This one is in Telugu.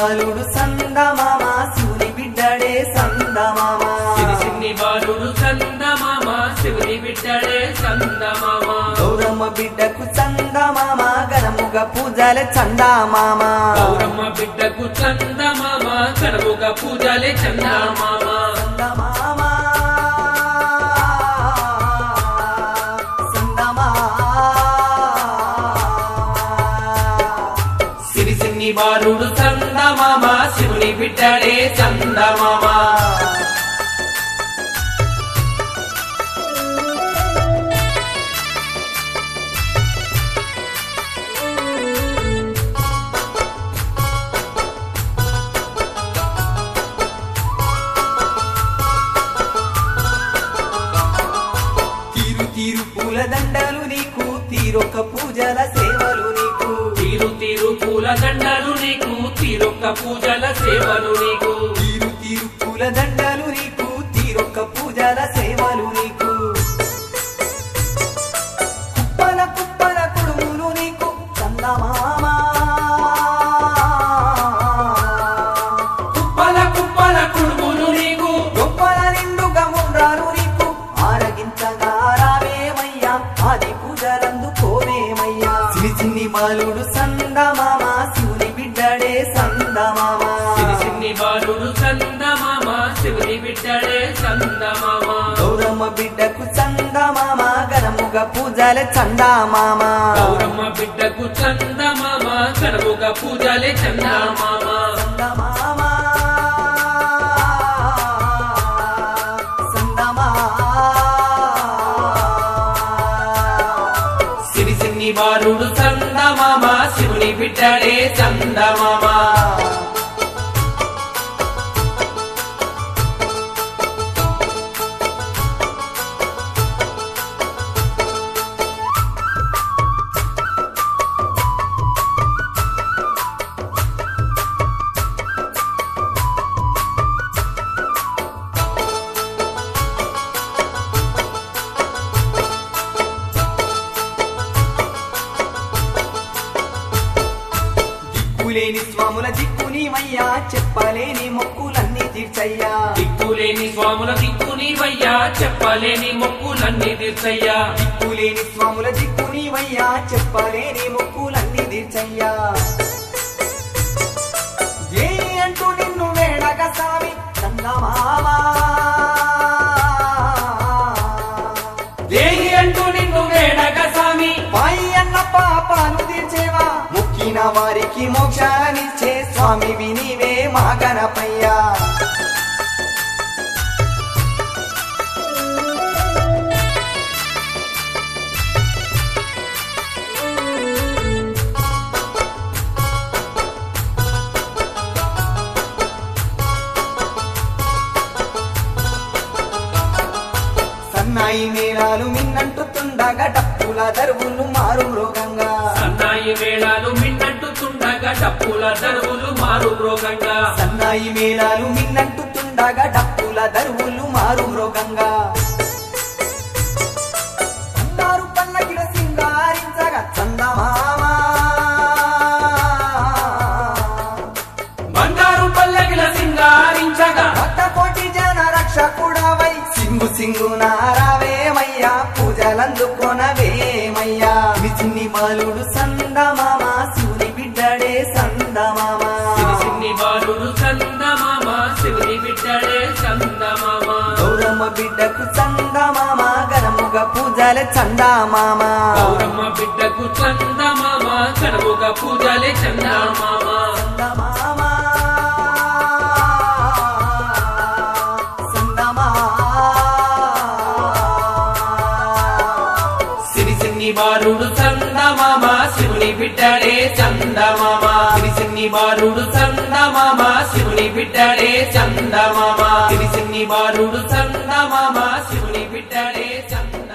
బాలుడు సందమామ శివుని బిడ్డడే సందమామ సిరి సిన్ని బాలుడు చందమామ శివుని బిడ్డడే చందమామ గౌరమ్మ బిడ్డకు చందమామ గణముగ పూజల చందామామ గౌరమ్మ బిడ్డకు చందమామ కడముగా పూజలే చందమామ చందమామ చందమామ సిరి సిన్ని బాలుడు చందమామ శివుని బిడ్డడే చందమామ తీరు తీరు పూల దండలు నీకు తీరొక్క పూజల సేవలు నీకు తీరు తీరు పూల దండలు నీకు తీరొక్క పూజల సేవలు నీకు తీరు తీరు పూల దండలు నీకు తీరొక్క పూజల సేవలు నీకు కుప్పల కుప్పల కుడుములు నీకు చందమామ కుప్పల కుప్పల కుడుములు నీకు గొప్పల నిండుగా ఉండ్రాలు నీకు ఆరగించగా రావేమయ్యా ఆది పూజలందుకోవేమయ్యా చిన్ని చిన్ని బాలుడు సందమామ శివుని బిడ్డడే సందమామ సిరి సిన్ని బాలుడు చందమామ శివుని బిడ్డడే చందమామ గౌరమ్మ బిడ్డకు చందమామ గణముగ పూజల చందామామ గౌరమ్మ బిడ్డకు చందమామ కడముగా పూజలే చందమామ చందమామ చందమామ సిరి సిన్ని బాలుడు చందమామ శివుని బిడ్డడే చందమామ దిక్కులేని స్వాముల దిక్కునివయ్యా చెప్పలేని మొక్కులన్నీ తీర్చయ్యా దిక్కులేని స్వాముల దిక్కుని వయ్యా చెప్పలేని మొక్కులన్నీ తీర్చయ్యా దిక్కులేని స్వాముల దిక్కునివయ్యా చెప్పలేని మొక్కులన్నీ తీర్చయ్యా ఏ అంటూ నిన్ను వేడగ సామి చందమామా దేహి అంటూ నిన్ను వేడక స్వామి పై అన్న పాపాలు తీర్చేవా మొక్కిన వారికి మోక్షాన్నిచ్చే స్వామి వినివే మా గణపయ్యా సన్నాయి మేళాలు మిన్నంటుతుండగా డప్పుల దరువులు మారు మృగంగా సన్నాయి వేళాలు మిన్నట్టుతుండగా డప్పుల దరువులు మారు రోగంగా సన్నాయి మేళాలు మిన్నంటుతుండగా డప్పుల దరువులు మారు మృగంగా బంగారు పల్లకిల సింగారించగా చందమామా బంగారు పల్లకిల సింగారించగా భక్త కోటి జన రక్షకుడవై సింగు సింగు నారావేమయ్యా పూజలందుకొనవేమయ్యా ఇది చిన్ని బాలుడు సందమామ శివుని బిడ్డడే సందమామ సిరి సిన్ని బాలుడు చందమామ శివుని బిడ్డడే చందమామ గౌరమ్మ బిడ్డకు చందమామ గణముగ పూజల చందామామ గౌరమ్మ బిడ్డకు చందమామ కడముగా పూజలే చందమామ చందమామ చందమామ సిరి సిన్ని బాలుడు చందమామ శివుని బిడ్డడే చందమామ సిరి సిన్ని బాలుడు చందమామ శివుని బిడ్డడే చందమామ సిరి సిన్ని బాలుడు చందమామ శివుని బిడ్డడే చందమామ